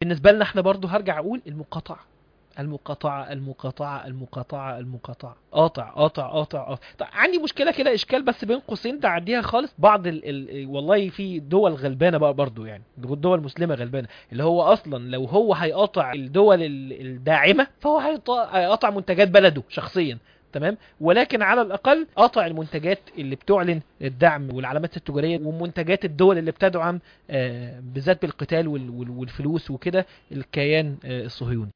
بالنسبه لنا احنا برضو هرجع اقول المقاطعه المقاطعة المقاطعة المقاطعة المقاطعة قاطع قاطع قاطع قاطع طيب عندي مشكلة كده اشكال بس بين قوسين تعديها خالص بعض ال... ال... والله في دول غلبانة بقى برضو يعني دول مسلمة غلبانة اللي هو اصلا لو هو هيقاطع الدول ال- الداعمة فهو هيط- هيقاطع منتجات بلده شخصيا تمام ولكن على الاقل قطع المنتجات اللي بتعلن الدعم والعلامات التجاريه ومنتجات الدول اللي بتدعم آه، بالذات بالقتال وال- وال- والفلوس وكده الكيان آه، الصهيوني